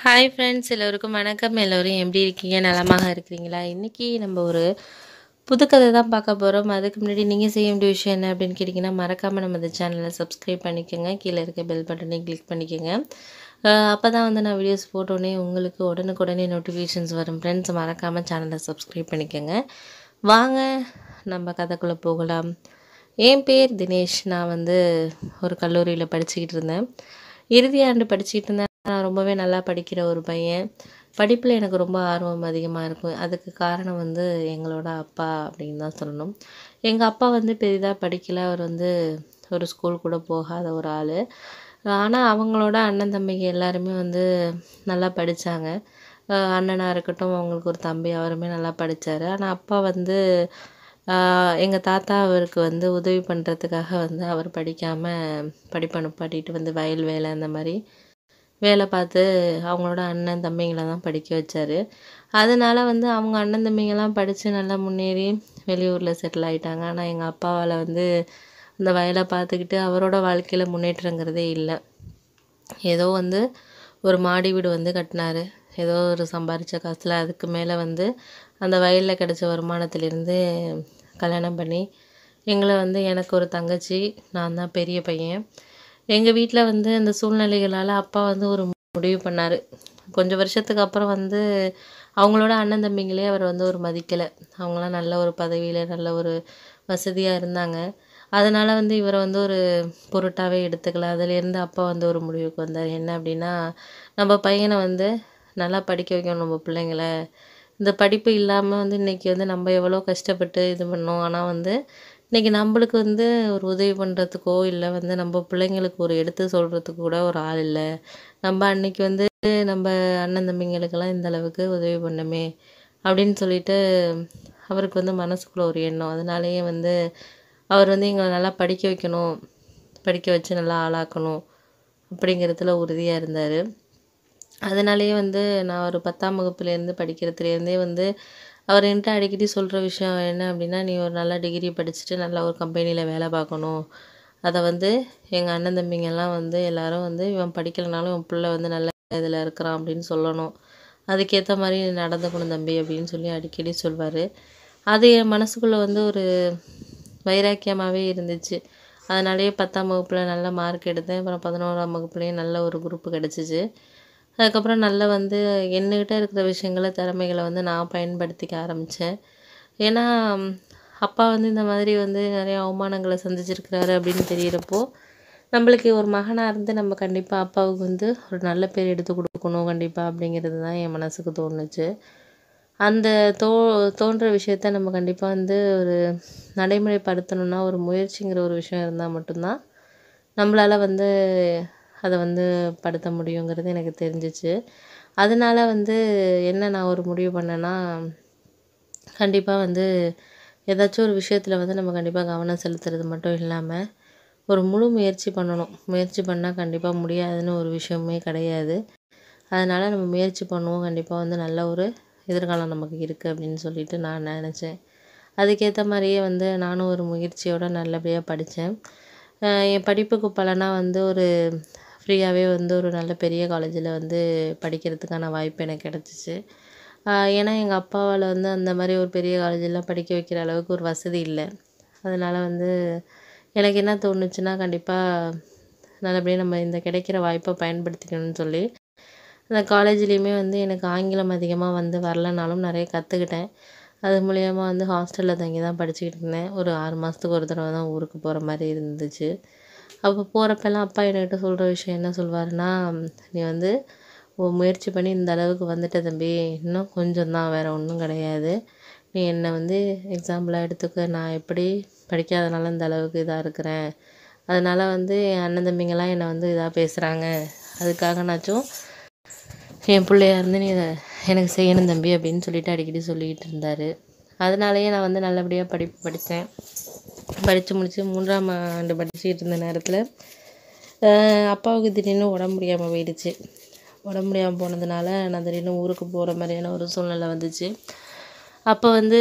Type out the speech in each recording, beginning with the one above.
hi friends எல்லோருக்கும் வணக்கம் எல்லோரும் எப்படி இருக்கீங்க நலமாக இருக்கிறீங்களா இன்றைக்கி நம்ம ஒரு புதுக்கதை தான் பார்க்க போகிறோம் அதுக்கு முன்னாடி நீங்கள் செய்ய வேண்டிய விஷயம் என்ன அப்படின்னு கேட்டிங்கன்னா மறக்காமல் நம்ம இந்த சேனலை சப்ஸ்கிரைப் பண்ணிக்கோங்க கீழே இருக்க பெல் பட்டனையும் கிளிக் பண்ணிக்கோங்க அப்போ தான் வந்து நான் வீடியோஸ் போட்டோன்னே உங்களுக்கு உடனுக்குடனே நோட்டிஃபிகேஷன்ஸ் வரும் ஃப்ரெண்ட்ஸ் மறக்காமல் சேனலை சப்ஸ்கிரைப் பண்ணிக்கோங்க வாங்க நம்ம கதைக்குள்ளே போகலாம் என் பேர் தினேஷ் நான் வந்து ஒரு கல்லூரியில் படிச்சுக்கிட்டு இருந்தேன் இறுதி ஆண்டு படிச்சுக்கிட்டு இருந்தேன் நான் ரொம்பவே நல்லா படிக்கிற ஒரு பையன் படிப்பில் எனக்கு ரொம்ப ஆர்வம் அதிகமாக இருக்கும் அதுக்கு காரணம் வந்து எங்களோட அப்பா அப்படின்னு தான் சொல்லணும் எங்கள் அப்பா வந்து பெரிதாக படிக்கல அவர் வந்து ஒரு ஸ்கூல் கூட போகாத ஒரு ஆள் ஆனால் அவங்களோட அண்ணன் தம்பிங்க எல்லாருமே வந்து நல்லா படித்தாங்க அண்ணனாக இருக்கட்டும் அவங்களுக்கு ஒரு தம்பி அவருமே நல்லா படித்தார் ஆனால் அப்பா வந்து எங்கள் தாத்தா அவருக்கு வந்து உதவி பண்ணுறதுக்காக வந்து அவர் படிக்காமல் படிப்பை நிப்பாட்டிட்டு வந்து வயல் வேலை அந்த மாதிரி வேலை பார்த்து அவங்களோட அண்ணன் தம்பிங்களை தான் படிக்க வச்சார் அதனால் வந்து அவங்க அண்ணன் தம்பிங்கெல்லாம் படித்து நல்லா முன்னேறி வெளியூரில் செட்டில் ஆகிட்டாங்க ஆனால் எங்கள் அப்பாவால் வந்து அந்த வயலை பார்த்துக்கிட்டு அவரோட வாழ்க்கையில் முன்னேற்றங்கிறதே இல்லை ஏதோ வந்து ஒரு மாடி வீடு வந்து கட்டினார் ஏதோ ஒரு சம்பாரித்த காசில் அதுக்கு மேலே வந்து அந்த வயலில் கிடச்ச வருமானத்துலேருந்து கல்யாணம் பண்ணி எங்களை வந்து எனக்கு ஒரு தங்கச்சி நான் தான் பெரிய பையன் எங்கள் வீட்டில் வந்து அந்த சூழ்நிலைகளால் அப்பா வந்து ஒரு முடிவு பண்ணார் கொஞ்சம் வருஷத்துக்கு அப்புறம் வந்து அவங்களோட அண்ணன் தம்பிங்களே அவர் வந்து ஒரு மதிக்கலை அவங்களாம் நல்ல ஒரு பதவியில் நல்ல ஒரு வசதியாக இருந்தாங்க அதனால் வந்து இவரை வந்து ஒரு பொருட்டாகவே எடுத்துக்கல அதுலேருந்து அப்பா வந்து ஒரு முடிவுக்கு வந்தார் என்ன அப்படின்னா நம்ம பையனை வந்து நல்லா படிக்க வைக்கணும் நம்ம பிள்ளைங்கள இந்த படிப்பு இல்லாமல் வந்து இன்றைக்கி வந்து நம்ம எவ்வளோ கஷ்டப்பட்டு இது பண்ணோம் ஆனால் வந்து இன்றைக்கி நம்மளுக்கு வந்து ஒரு உதவி பண்ணுறதுக்கோ இல்லை வந்து நம்ம பிள்ளைங்களுக்கு ஒரு எடுத்து சொல்கிறதுக்கு கூட ஒரு ஆள் இல்லை நம்ம அன்னைக்கு வந்து நம்ம அண்ணன் தம்பிங்களுக்கெல்லாம் இந்த அளவுக்கு உதவி பண்ணமே அப்படின்னு சொல்லிட்டு அவருக்கு வந்து மனசுக்குள்ளே ஒரு எண்ணம் அதனாலேயே வந்து அவர் வந்து எங்களை நல்லா படிக்க வைக்கணும் படிக்க வச்சு நல்லா ஆளாக்கணும் அப்படிங்கிறதுல உறுதியாக இருந்தார் அதனாலேயே வந்து நான் ஒரு பத்தாம் வகுப்புலேருந்து படிக்கிறதுலேருந்தே வந்து அவர் என்கிட்ட அடிக்கடி சொல்கிற விஷயம் என்ன அப்படின்னா நீ ஒரு நல்ல டிகிரி படிச்சுட்டு நல்ல ஒரு கம்பெனியில் வேலை பார்க்கணும் அதை வந்து எங்கள் அண்ணன் தம்பிங்கெல்லாம் வந்து எல்லோரும் வந்து இவன் படிக்கலைனாலும் இவன் பிள்ளை வந்து நல்ல இதில் இருக்கிறான் அப்படின்னு சொல்லணும் அதுக்கேற்ற மாதிரி நீ நடந்துக்கணும் தம்பி அப்படின்னு சொல்லி அடிக்கடி சொல்வார் அது என் மனசுக்குள்ளே வந்து ஒரு வைராக்கியமாகவே இருந்துச்சு அதனாலேயே பத்தாம் வகுப்பில் நல்ல மார்க் எடுத்தேன் அப்புறம் பதினோராம் வகுப்புலேயும் நல்ல ஒரு குரூப்பு கிடச்சிச்சு அதுக்கப்புறம் நல்லா வந்து என்கிட்ட இருக்கிற விஷயங்களை திறமைகளை வந்து நான் பயன்படுத்திக்க ஆரம்பித்தேன் ஏன்னா அப்பா வந்து இந்த மாதிரி வந்து நிறைய அவமானங்களை சந்திச்சிருக்கிறாரு அப்படின்னு தெரிகிறப்போ நம்மளுக்கு ஒரு மகனாக இருந்து நம்ம கண்டிப்பாக அப்பாவுக்கு வந்து ஒரு நல்ல பேர் எடுத்து கொடுக்கணும் கண்டிப்பாக அப்படிங்கிறது தான் என் மனசுக்கு தோணுச்சு அந்த தோ தோன்ற விஷயத்த நம்ம கண்டிப்பாக வந்து ஒரு நடைமுறைப்படுத்தணுன்னா ஒரு முயற்சிங்கிற ஒரு விஷயம் இருந்தால் மட்டும்தான் நம்மளால் வந்து அதை வந்து படுத்த முடியுங்கிறது எனக்கு தெரிஞ்சிச்சு அதனால வந்து என்ன நான் ஒரு முடிவு பண்ணேன்னா கண்டிப்பாக வந்து ஏதாச்சும் ஒரு விஷயத்தில் வந்து நம்ம கண்டிப்பாக கவனம் செலுத்துறது மட்டும் இல்லாமல் ஒரு முழு முயற்சி பண்ணணும் முயற்சி பண்ணால் கண்டிப்பாக முடியாதுன்னு ஒரு விஷயமே கிடையாது அதனால் நம்ம முயற்சி பண்ணுவோம் கண்டிப்பாக வந்து நல்ல ஒரு எதிர்காலம் நமக்கு இருக்குது அப்படின்னு சொல்லிட்டு நான் நினச்சேன் அதுக்கேற்ற மாதிரியே வந்து நானும் ஒரு முயற்சியோடு நல்லபடியாக படித்தேன் என் படிப்புக்கு பலனாக வந்து ஒரு ஃப்ரீயாகவே வந்து ஒரு நல்ல பெரிய காலேஜில் வந்து படிக்கிறதுக்கான வாய்ப்பு எனக்கு கிடச்சிச்சு ஏன்னா எங்கள் அப்பாவால் வந்து அந்த மாதிரி ஒரு பெரிய காலேஜெல்லாம் படிக்க வைக்கிற அளவுக்கு ஒரு வசதி இல்லை அதனால் வந்து எனக்கு என்ன தோணுச்சுன்னா கண்டிப்பாக நல்லபடியாக நம்ம இந்த கிடைக்கிற வாய்ப்பை பயன்படுத்திக்கணும்னு சொல்லி அந்த காலேஜ்லேயுமே வந்து எனக்கு ஆங்கிலம் அதிகமாக வந்து வரலனாலும் நிறைய கற்றுக்கிட்டேன் அது மூலயமா வந்து ஹாஸ்டலில் தங்கி தான் படிச்சுக்கிட்டு இருந்தேன் ஒரு ஆறு மாதத்துக்கு ஒரு தடவை தான் ஊருக்கு போகிற மாதிரி இருந்துச்சு அப்போ போகிறப்பெல்லாம் அப்பா என்கிட்ட சொல்கிற விஷயம் என்ன சொல்வாருன்னா நீ வந்து முயற்சி பண்ணி இந்த அளவுக்கு வந்துட்ட தம்பி இன்னும் கொஞ்சம் தான் வேறு ஒன்றும் கிடையாது நீ என்னை வந்து எக்ஸாம்பிளாக எடுத்துக்க நான் எப்படி படிக்காதனால இந்த அளவுக்கு இதாக இருக்கிறேன் அதனால் வந்து என் அண்ணன் தம்பிங்கெல்லாம் என்னை வந்து இதாக பேசுகிறாங்க அதுக்காகனாச்சும் என் பிள்ளையா இருந்து நீ எனக்கு செய்யணும் தம்பி அப்படின்னு சொல்லிட்டு அடிக்கடி சொல்லிக்கிட்டு இருந்தார் அதனாலேயே நான் வந்து நல்லபடியாக படிப்பு படித்தேன் படித்து முடித்து மூன்றாம் ஆண்டு படிச்சுக்கிட்டு இருந்த நேரத்தில் அப்பாவுக்கு திடீர்னு உடம்பு முடியாமல் போயிடுச்சு உடம்பு முடியாமல் போனதுனால நான் திடீர்னு ஊருக்கு போகிற மாதிரியான ஒரு சூழ்நிலை வந்துச்சு அப்போ வந்து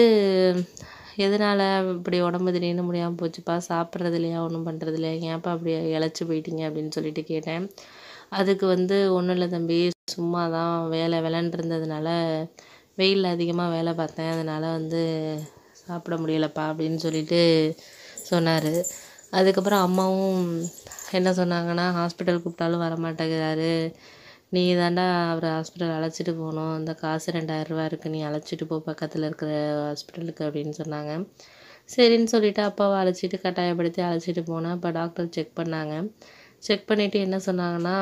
எதனால் இப்படி உடம்பு திடீர்னு முடியாமல் போச்சுப்பா சாப்பிட்றது இல்லையா ஒன்றும் பண்ணுறது இல்லையா ஏன்ப்பா அப்படி இழைச்சி போயிட்டீங்க அப்படின்னு சொல்லிட்டு கேட்டேன் அதுக்கு வந்து ஒன்றும் இல்லை தம்பி சும்மா தான் வேலை வேலைன்னு இருந்ததுனால வெயிலில் அதிகமாக வேலை பார்த்தேன் அதனால் வந்து சாப்பிட முடியலப்பா அப்படின்னு சொல்லிட்டு சொன்னார் அதுக்கப்புறம் அம்மாவும் என்ன சொன்னாங்கன்னா ஹாஸ்பிட்டல் கூப்பிட்டாலும் வர மாட்டேங்கிறாரு நீ தாண்டா அவரை ஹாஸ்பிட்டல் அழைச்சிட்டு போகணும் இந்த காசு ரெண்டாயிரரூவா இருக்குது நீ அழைச்சிட்டு போ பக்கத்தில் இருக்கிற ஹாஸ்பிட்டலுக்கு அப்படின்னு சொன்னாங்க சரின்னு சொல்லிட்டு அப்பாவை அழைச்சிட்டு கட்டாயப்படுத்தி அழைச்சிட்டு போனேன் அப்போ டாக்டர் செக் பண்ணாங்க செக் பண்ணிவிட்டு என்ன சொன்னாங்கன்னா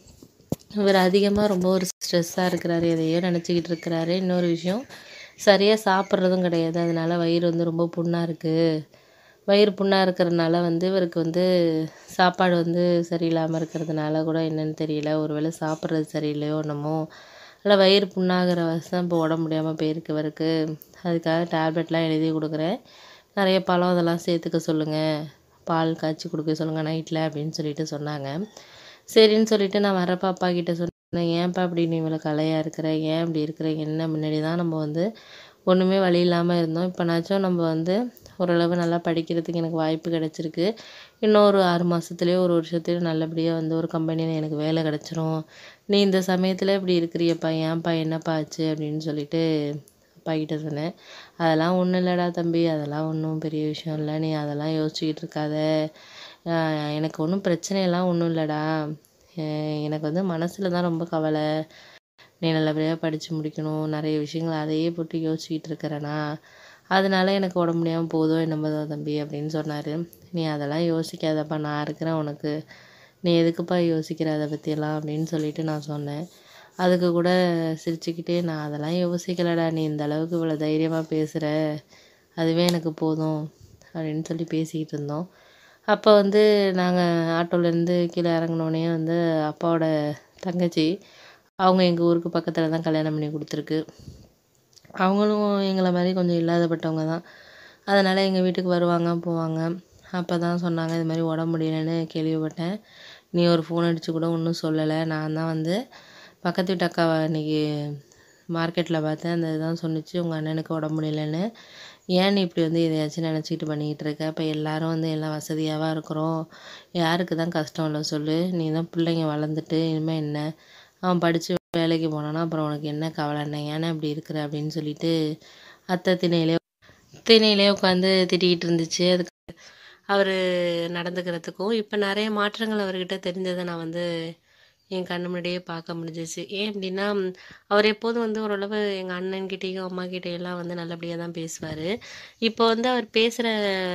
இவர் அதிகமாக ரொம்ப ஒரு ஸ்ட்ரெஸ்ஸாக இருக்கிறாரு எதையோ நினச்சிக்கிட்டு இருக்கிறாரு இன்னொரு விஷயம் சரியாக சாப்பிட்றதும் கிடையாது அதனால வயிறு வந்து ரொம்ப புண்ணாக இருக்குது வயிறு புண்ணாக இருக்கிறதுனால வந்து இவருக்கு வந்து சாப்பாடு வந்து சரியில்லாமல் இருக்கிறதுனால கூட என்னன்னு தெரியல ஒருவேளை சாப்பிட்றது சரியில்லையோ என்னமோ இல்லை வயிறு புண்ணாகிற வசம் இப்போ உடம்பு முடியாமல் போயிருக்கு இவருக்கு அதுக்காக டேப்லெட்லாம் எழுதி கொடுக்குறேன் நிறைய பழம் அதெல்லாம் சேர்த்துக்க சொல்லுங்கள் பால் காய்ச்சி கொடுக்க சொல்லுங்கள் நைட்டில் அப்படின்னு சொல்லிட்டு சொன்னாங்க சரின்னு சொல்லிட்டு நான் வரப்ப அப்பா கிட்ட சொன்னேன் ஏன்ப்பா இப்படி நீ இவ்வளோ கலையாக இருக்கிற ஏன் இப்படி இருக்கிற என்ன முன்னாடி தான் நம்ம வந்து ஒன்றுமே வழி இல்லாமல் இருந்தோம் இப்போனாச்சும் நம்ம வந்து ஓரளவு நல்லா படிக்கிறதுக்கு எனக்கு வாய்ப்பு கிடச்சிருக்கு இன்னும் ஒரு ஆறு மாதத்துலேயோ ஒரு வருஷத்துலையோ நல்லபடியாக வந்து ஒரு கம்பெனியில் எனக்கு வேலை கிடச்சிரும் நீ இந்த சமயத்தில் இப்படி இருக்கிறியப்பா ஏன்ப்பா என்னப்பா ஆச்சு அப்படின்னு சொல்லிட்டு அப்பா கிட்ட சொன்னேன் அதெல்லாம் ஒன்றும் இல்லைடா தம்பி அதெல்லாம் ஒன்றும் பெரிய விஷயம் இல்லை நீ அதெல்லாம் யோசிச்சுக்கிட்டு இருக்காத ஆஹ் எனக்கு ஒன்றும் பிரச்சனையெல்லாம் ஒன்றும் இல்லைடா அஹ் எனக்கு வந்து மனசில் தான் ரொம்ப கவலை நீ நல்லபடியாக படித்து முடிக்கணும் நிறைய விஷயங்கள் அதையே போட்டு யோசிச்சுக்கிட்டு இருக்கிறேனா அதனால எனக்கு உடம்பு முடியாமல் போதோ என்னமோதோ தம்பி அப்படின்னு சொன்னார் நீ அதெல்லாம் யோசிக்காதப்பா நான் இருக்கிறேன் உனக்கு நீ எதுக்குப்பா யோசிக்கிற அதை பற்றியெல்லாம் அப்படின்னு சொல்லிட்டு நான் சொன்னேன் அதுக்கு கூட சிரிச்சுக்கிட்டே நான் அதெல்லாம் யோசிக்கலடா நீ இந்த அளவுக்கு இவ்வளோ தைரியமாக பேசுகிற அதுவே எனக்கு போதும் அப்படின்னு சொல்லி பேசிக்கிட்டு இருந்தோம் அப்போ வந்து நாங்கள் ஆட்டோலேருந்து கீழே இறங்குனோடனே வந்து அப்பாவோட தங்கச்சி அவங்க எங்கள் ஊருக்கு பக்கத்தில் தான் கல்யாணம் பண்ணி கொடுத்துருக்கு அவங்களும் எங்களை மாதிரி கொஞ்சம் இல்லாதப்பட்டவங்க தான் அதனால் எங்கள் வீட்டுக்கு வருவாங்க போவாங்க அப்போ தான் சொன்னாங்க இது மாதிரி உடம்பு முடியலன்னு கேள்விப்பட்டேன் நீ ஒரு ஃபோன் அடித்து கூட ஒன்றும் சொல்லலை நான் தான் வந்து பக்கத்து வீட்டு அக்காவை அன்றைக்கி மார்க்கெட்டில் பார்த்தேன் அந்த இதுதான் சொன்னிச்சு உங்கள் அண்ணனுக்கு உடம்பு முடியலன்னு ஏன் நீ இப்படி வந்து எதையாச்சும் நினச்சிக்கிட்டு பண்ணிக்கிட்டு இருக்க இப்போ எல்லாரும் வந்து எல்லாம் வசதியாகவா இருக்கிறோம் யாருக்கு தான் கஷ்டம் இல்லை சொல்லு நீ தான் பிள்ளைங்க வளர்ந்துட்டு இனிமேல் என்ன அவன் படித்து வேலைக்கு போனானா அப்புறம் உனக்கு என்ன கவலை என்ன ஏன்னா இப்படி இருக்கிற அப்படின்னு சொல்லிட்டு அத்தை திணையிலே திணையிலே உட்காந்து திட்டிக்கிட்டு இருந்துச்சு அதுக்கு அவர் நடந்துக்கிறதுக்கும் இப்போ நிறைய மாற்றங்கள் அவர்கிட்ட தெரிஞ்சதை நான் வந்து என் கண்ணு முன்னாடியே பார்க்க முடிஞ்சிச்சு ஏன் அப்படின்னா அவர் எப்போதும் வந்து ஓரளவு எங்கள் அண்ணன்கிட்டேயும் அம்மா கிட்டேயெல்லாம் வந்து நல்லபடியாக தான் பேசுவார் இப்போ வந்து அவர் பேசுகிற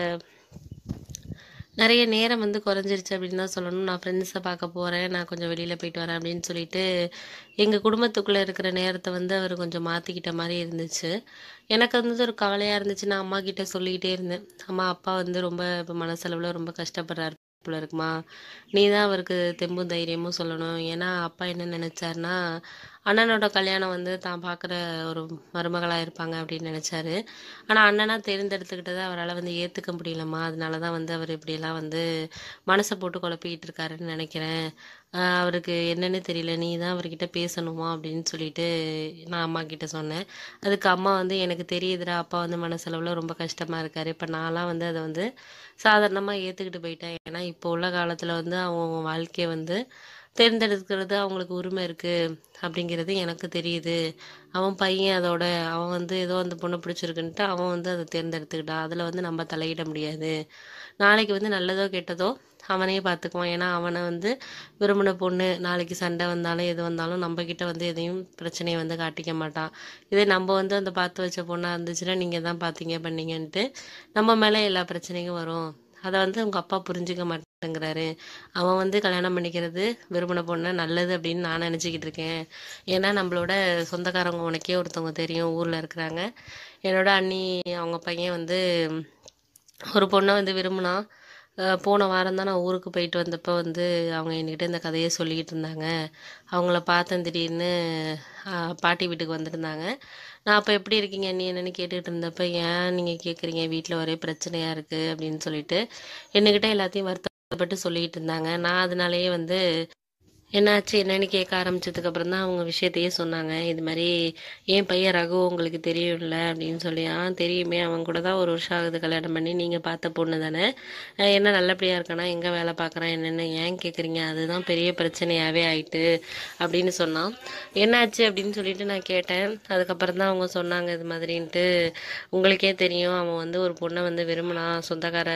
நிறைய நேரம் வந்து குறைஞ்சிருச்சு அப்படின்னு தான் சொல்லணும் நான் ஃப்ரெண்ட்ஸை பார்க்க போகிறேன் நான் கொஞ்சம் வெளியில் போயிட்டு வரேன் அப்படின்னு சொல்லிட்டு எங்கள் குடும்பத்துக்குள்ளே இருக்கிற நேரத்தை வந்து அவர் கொஞ்சம் மாற்றிக்கிட்ட மாதிரி இருந்துச்சு எனக்கு வந்து ஒரு கவலையாக இருந்துச்சு நான் அம்மா கிட்ட சொல்லிக்கிட்டே இருந்தேன் அம்மா அப்பா வந்து ரொம்ப இப்போ மனசளவில் ரொம்ப கஷ்டப்படுறாரு போல இருக்குமா நீ தான் அவருக்கு தெம்பும் தைரியமும் சொல்லணும் ஏன்னா அப்பா என்ன நினச்சாருன்னா அண்ணனோட கல்யாணம் வந்து தான் பார்க்குற ஒரு மருமகளாக இருப்பாங்க அப்படின்னு நினச்சாரு ஆனால் அண்ணனா தேர்ந்தெடுத்துக்கிட்டதை அவரால் வந்து ஏற்றுக்க முடியலம்மா அதனால தான் வந்து அவர் இப்படியெல்லாம் வந்து மனசை போட்டு குழப்பிக்கிட்டு இருக்காருன்னு நினைக்கிறேன் ஆஹ் அவருக்கு என்னன்னு தெரியல நீ தான் அவர்கிட்ட பேசணுமா அப்படின்னு சொல்லிட்டு நான் அம்மா கிட்ட சொன்னேன் அதுக்கு அம்மா வந்து எனக்கு தெரியுதுடா அப்பா வந்து மனசளவில் ரொம்ப கஷ்டமாக இருக்காரு இப்போ நான்லாம் வந்து அதை வந்து சாதாரணமாக ஏற்றுக்கிட்டு போயிட்டேன் ஏன்னா இப்போ உள்ள காலத்தில் வந்து அவங்க வாழ்க்கையை வந்து தேர்ந்தெடுக்கிறது அவங்களுக்கு உரிமை இருக்குது அப்படிங்கிறது எனக்கு தெரியுது அவன் பையன் அதோட அவன் வந்து ஏதோ அந்த பொண்ணை பிடிச்சிருக்குன்ட்டு அவன் வந்து அதை தேர்ந்தெடுத்துக்கிட்டான் அதில் வந்து நம்ம தலையிட முடியாது நாளைக்கு வந்து நல்லதோ கெட்டதோ அவனே பார்த்துக்குவான் ஏன்னா அவனை வந்து விரும்பின பொண்ணு நாளைக்கு சண்டை வந்தாலும் எது வந்தாலும் நம்ம கிட்ட வந்து எதையும் பிரச்சனையை வந்து காட்டிக்க மாட்டான் இதே நம்ம வந்து அந்த பார்த்து வச்ச பொண்ணாக இருந்துச்சுன்னா நீங்கள் தான் பார்த்தீங்க பண்ணீங்கன்ட்டு நம்ம மேலே எல்லா பிரச்சனையும் வரும் அதை வந்து அவங்க அப்பா புரிஞ்சுக்க மாட்டேங்கிறாரு அவன் வந்து கல்யாணம் பண்ணிக்கிறது விரும்பின பொண்ணு நல்லது அப்படின்னு நான் நினச்சிக்கிட்டு இருக்கேன் ஏன்னா நம்மளோட சொந்தக்காரங்க உனக்கே ஒருத்தவங்க தெரியும் ஊரில் இருக்கிறாங்க என்னோட அண்ணி அவங்க பையன் வந்து ஒரு பொண்ணை வந்து விரும்பினா அஹ் போன வாரம் தான் நான் ஊருக்கு போயிட்டு வந்தப்போ வந்து அவங்க என்கிட்ட இந்த கதையை சொல்லிக்கிட்டு இருந்தாங்க அவங்கள பார்த்தேன் திடீர்னு அஹ் பாட்டி வீட்டுக்கு வந்திருந்தாங்க நான் அப்போ எப்படி இருக்கீங்க நீ என்னன்னு கேட்டுட்டு இருந்தப்ப ஏன் நீங்கள் கேட்குறீங்க வீட்டில் ஒரே பிரச்சனையாக இருக்குது அப்படின்னு சொல்லிட்டு என்கிட்ட எல்லாத்தையும் வருத்தப்பட்டு சொல்லிக்கிட்டு இருந்தாங்க நான் அதனாலேயே வந்து என்னாச்சு என்னன்னு கேட்க ஆரம்பிச்சதுக்கப்புறம் தான் அவங்க விஷயத்தையே சொன்னாங்க இது மாதிரி என் பையன் ரகு உங்களுக்கு தெரியும்ல அப்படின்னு சொல்லி ஆ தெரியுமே அவன் கூட தான் ஒரு வருஷம் ஆகுது கல்யாணம் பண்ணி நீங்கள் பார்த்த பொண்ணு தானே அஹ் என்ன நல்லபடியாக இருக்கானா எங்கே வேலை பார்க்குறான் என்னென்னு ஏன் கேட்குறீங்க அதுதான் பெரிய பிரச்சனையாகவே ஆயிட்டு அப்படின்னு சொன்னான் என்னாச்சு அப்படின்னு சொல்லிட்டு நான் கேட்டேன் அதுக்கப்புறம் தான் அவங்க சொன்னாங்க இது மாதிரின்ட்டு உங்களுக்கே தெரியும் அவன் வந்து ஒரு பொண்ணை வந்து விரும்பினா சொந்தக்கார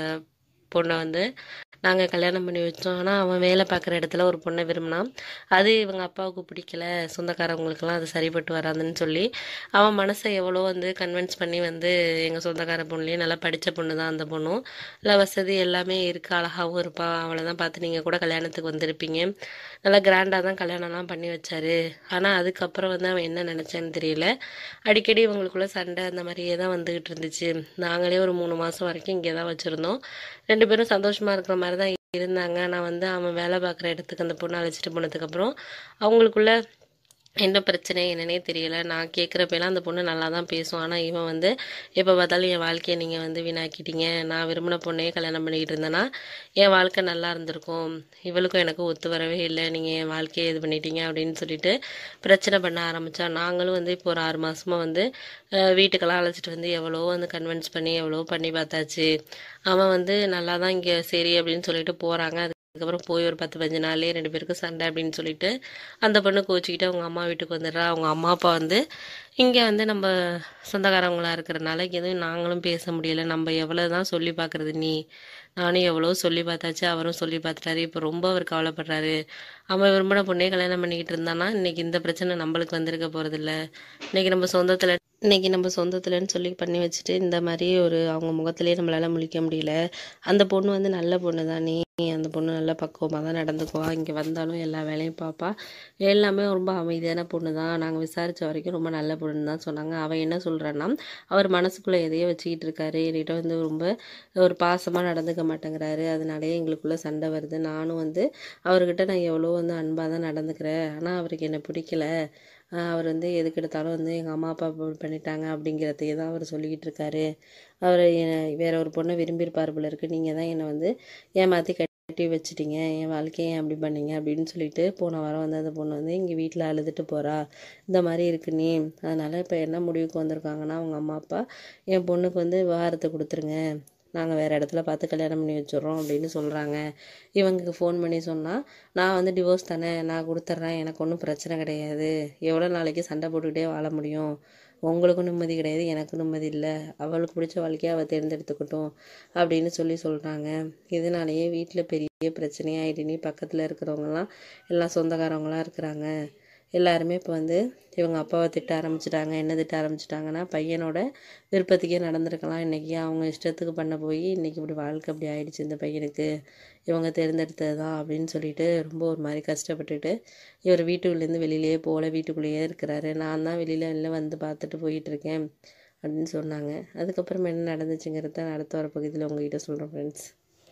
பொண்ணை வந்து நாங்கள் கல்யாணம் பண்ணி வச்சோம் ஆனால் அவன் வேலை பார்க்குற இடத்துல ஒரு பொண்ணை விரும்பினான் அது இவங்க அப்பாவுக்கு பிடிக்கல சொந்தக்காரவங்களுக்கெல்லாம் அது சரிப்பட்டு வராதுன்னு சொல்லி அவன் மனசை எவ்வளோ வந்து கன்வின்ஸ் பண்ணி வந்து எங்கள் சொந்தக்கார பொண்ணுலேயே நல்லா படித்த பொண்ணு தான் அந்த பொண்ணும் நல்லா வசதி எல்லாமே இருக்குது அழகாகவும் இருப்பா அவளை தான் பார்த்து நீங்கள் கூட கல்யாணத்துக்கு வந்திருப்பீங்க நல்லா கிராண்டாக தான் கல்யாணம்லாம் பண்ணி வச்சாரு ஆனால் அதுக்கப்புறம் வந்து அவன் என்ன நினச்சான்னு தெரியல அடிக்கடி இவங்களுக்குள்ள சண்டை அந்த மாதிரியே தான் வந்துகிட்டு இருந்துச்சு நாங்களே ஒரு மூணு மாதம் வரைக்கும் இங்கே தான் வச்சுருந்தோம் ரெண்டு பேரும் சந்தோஷமாக இருக்கிற மாதிரி தான் இருந்தாங்க நான் வந்து அவன் வேலை பார்க்குற இடத்துக்கு அந்த பொண்ணை அழைச்சிட்டு போனதுக்கப்புறம் அவங்களுக்குள்ள என்ன பிரச்சனை என்னன்னே தெரியல நான் கேட்குறப்பெல்லாம் அந்த பொண்ணு நல்லா தான் பேசும் ஆனால் இவன் வந்து எப்போ பார்த்தாலும் என் வாழ்க்கையை நீங்கள் வந்து வீணாக்கிட்டீங்க நான் விரும்பின பொண்ணையே கல்யாணம் பண்ணிக்கிட்டு இருந்தேன்னா என் வாழ்க்கை நல்லா இருந்திருக்கும் இவளுக்கும் எனக்கும் ஒத்து வரவே இல்லை நீங்கள் என் வாழ்க்கையை இது பண்ணிட்டீங்க அப்படின்னு சொல்லிட்டு பிரச்சனை பண்ண ஆரம்பித்தா நாங்களும் வந்து இப்போ ஒரு ஆறு மாதமாக வந்து அஹ், வீட்டுக்கெல்லாம் அழைச்சிட்டு வந்து எவ்வளோ வந்து கன்வின்ஸ் பண்ணி எவ்வளோ பண்ணி பார்த்தாச்சு அவன் வந்து நல்லா தான் இங்கே சரி அப்படின்னு சொல்லிட்டு போகிறாங்க அதுக்கப்புறம் போய் ஒரு பத்து பதினஞ்சு நாள்லேயே ரெண்டு பேருக்கும் சண்டை அப்படின்னு சொல்லிட்டு அந்த பொண்ணு கோச்சிக்கிட்டு அவங்க அம்மா வீட்டுக்கு வந்துடுறா அவங்க அம்மா அப்பா வந்து இங்கே வந்து நம்ம சொந்தக்காரவங்களா இருக்கிறனால எதுவும் நாங்களும் பேச முடியல நம்ம எவ்வளோ தான் சொல்லி பார்க்குறது நீ நானும் எவ்வளோ சொல்லி பார்த்தாச்சு அவரும் சொல்லி பார்த்துட்டாரு இப்போ ரொம்ப அவர் கவலைப்படுறாரு அவன் விரும்பின பொண்ணே கல்யாணம் பண்ணிக்கிட்டு இருந்தானா இன்னைக்கு இந்த பிரச்சனை நம்மளுக்கு வந்திருக்க போகிறதில்ல இன்னைக்கு நம்ம சொந்தத்தில் இன்னைக்கு நம்ம சொந்தத்துலன்னு சொல்லி பண்ணி வச்சுட்டு இந்த மாதிரி ஒரு அவங்க முகத்திலே நம்மளால முழிக்க முடியல அந்த பொண்ணு வந்து நல்ல பொண்ணு தான் நீ அந்த பொண்ணு நல்லா பக்குவமாக தான் நடந்துக்குவா இங்கே வந்தாலும் எல்லா வேலையும் பார்ப்பா எல்லாமே ரொம்ப அமைதியான பொண்ணு தான் நாங்கள் விசாரித்த வரைக்கும் ரொம்ப நல்ல பொண்ணு தான் சொன்னாங்க அவன் என்ன சொல்கிறான்னா அவர் மனசுக்குள்ளே எதையோ வச்சுக்கிட்டு இருக்காரு என்கிட்ட வந்து ரொம்ப ஒரு பாசமாக நடந்துக்க மாட்டேங்கிறாரு அதனாலேயே எங்களுக்குள்ள சண்டை வருது நானும் வந்து அவர்கிட்ட நான் எவ்வளோ வந்து அன்பாக தான் நடந்துக்கிறேன் ஆனால் அவருக்கு என்னை பிடிக்கல ஆஹ் அவர் வந்து எதுக்கு எடுத்தாலும் வந்து எங்கள் அம்மா அப்பா இப்படி பண்ணிட்டாங்க அப்படிங்கிறதையே தான் அவர் சொல்லிக்கிட்டு இருக்காரு அவர் வேற ஒரு பொண்ணை விரும்பியிருப்பார் போல இருக்கு நீங்கள் தான் என்னை வந்து ஏமாற்றி கட்டி வச்சிட்டீங்க என் வாழ்க்கையை ஏன் அப்படி பண்ணீங்க அப்படின்னு சொல்லிட்டு போன வாரம் வந்து அந்த பொண்ணு வந்து இங்கே வீட்டில் அழுதுட்டு போகிறா இந்த மாதிரி இருக்கு நீ அதனால் இப்போ என்ன முடிவுக்கு வந்திருக்காங்கன்னா அவங்க அம்மா அப்பா என் பொண்ணுக்கு வந்து விவாகரத்தை கொடுத்துருங்க நாங்கள் வேறு இடத்துல பார்த்து கல்யாணம் பண்ணி வச்சிடுறோம் அப்படின்னு சொல்கிறாங்க இவங்களுக்கு ஃபோன் பண்ணி சொன்னால் நான் வந்து டிவோர்ஸ் தானே நான் கொடுத்துட்றேன் எனக்கு ஒன்றும் பிரச்சனை கிடையாது எவ்வளோ நாளைக்கு சண்டை போட்டுக்கிட்டே வாழ முடியும் உங்களுக்கும் நிம்மதி கிடையாது எனக்கும் நிம்மதி இல்லை அவளுக்கு பிடிச்ச வாழ்க்கையை அவள் தேர்ந்தெடுத்துக்கட்டும் அப்படின்னு சொல்லி சொல்கிறாங்க இதனாலேயே வீட்டில் பெரிய பிரச்சனையாயிட்டு நீ பக்கத்தில் இருக்கிறவங்கலாம் எல்லாம் சொந்தக்காரவங்களாம் இருக்கிறாங்க எல்லாருமே இப்போ வந்து இவங்க அப்பாவை திட்ட ஆரம்பிச்சிட்டாங்க என்ன திட்ட ஆரம்பிச்சிட்டாங்கன்னா பையனோட விருப்பத்துக்கே நடந்திருக்கலாம் இன்றைக்கி அவங்க இஷ்டத்துக்கு பண்ண போய் இன்றைக்கி இப்படி வாழ்க்கை இப்படி ஆயிடுச்சு இந்த பையனுக்கு இவங்க தேர்ந்தெடுத்தது தான் அப்படின்னு சொல்லிட்டு ரொம்ப ஒரு மாதிரி கஷ்டப்பட்டுட்டு இவர் வீட்டுக்குள்ளேருந்து வெளியிலேயே போகல வீட்டுக்குள்ளேயே இருக்கிறாரு நான் தான் வெளியில் வெளில வந்து பார்த்துட்டு போயிட்டுருக்கேன் அப்படின்னு சொன்னாங்க அதுக்கப்புறம் என்ன நடந்துச்சுங்கிறத அடுத்த வர பகுதியில் உங்ககிட்ட சொல்கிறேன் ஃப்ரெண்ட்ஸ்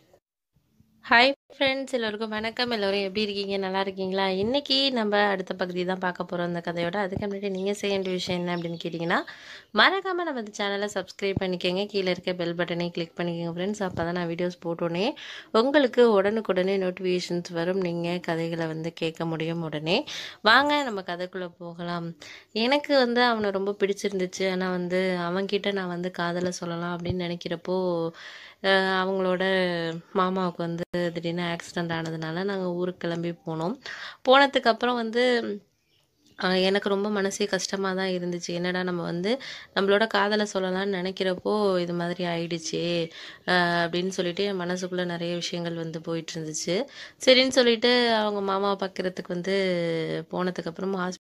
ஹாய் ஃப்ரெண்ட்ஸ் எல்லோருக்கும் வணக்கம் எல்லோரும் எப்படி இருக்கீங்க நல்லா இருக்கீங்களா இன்றைக்கி நம்ம அடுத்த பகுதி தான் பார்க்க போகிறோம் இந்த கதையோட அதுக்கு முன்னாடி நீங்கள் செய்ய வேண்டிய விஷயம் என்ன அப்படின்னு கேட்டிங்கன்னா மறக்காமல் நம்ம இந்த சேனலை சப்ஸ்கிரைப் பண்ணிக்கோங்க கீழே இருக்க பெல் பட்டனை கிளிக் பண்ணிக்கோங்க ஃப்ரெண்ட்ஸ் அப்போ தான் நான் வீடியோஸ் போட்டோன்னே உங்களுக்கு உடனுக்குடனே நோட்டிஃபிகேஷன்ஸ் வரும் நீங்கள் கதைகளை வந்து கேட்க முடியும் உடனே வாங்க நம்ம கதைக்குள்ளே போகலாம் எனக்கு வந்து அவனை ரொம்ப பிடிச்சிருந்துச்சு ஆனால் வந்து அவன்கிட்ட நான் வந்து காதலை சொல்லலாம் அப்படின்னு நினைக்கிறப்போ அஹ் அவங்களோட மாமாவுக்கு வந்து திடீர்னு ஆக்சிடெண்ட் ஆனதுனால நாங்கள் ஊருக்கு கிளம்பி போனோம் போனதுக்கப்புறம் வந்து அஹ் எனக்கு ரொம்ப மனசே கஷ்டமாக தான் இருந்துச்சு என்னடா நம்ம வந்து நம்மளோட காதலை சொல்லலாம்னு நினைக்கிறப்போ இது மாதிரி ஆயிடுச்சே அஹ் அப்படின்னு சொல்லிட்டு என் மனசுக்குள்ளே நிறைய விஷயங்கள் வந்து போயிட்டு இருந்துச்சு சரின்னு சொல்லிட்டு அவங்க மாமாவை பார்க்கறதுக்கு வந்து போனதுக்கப்புறம்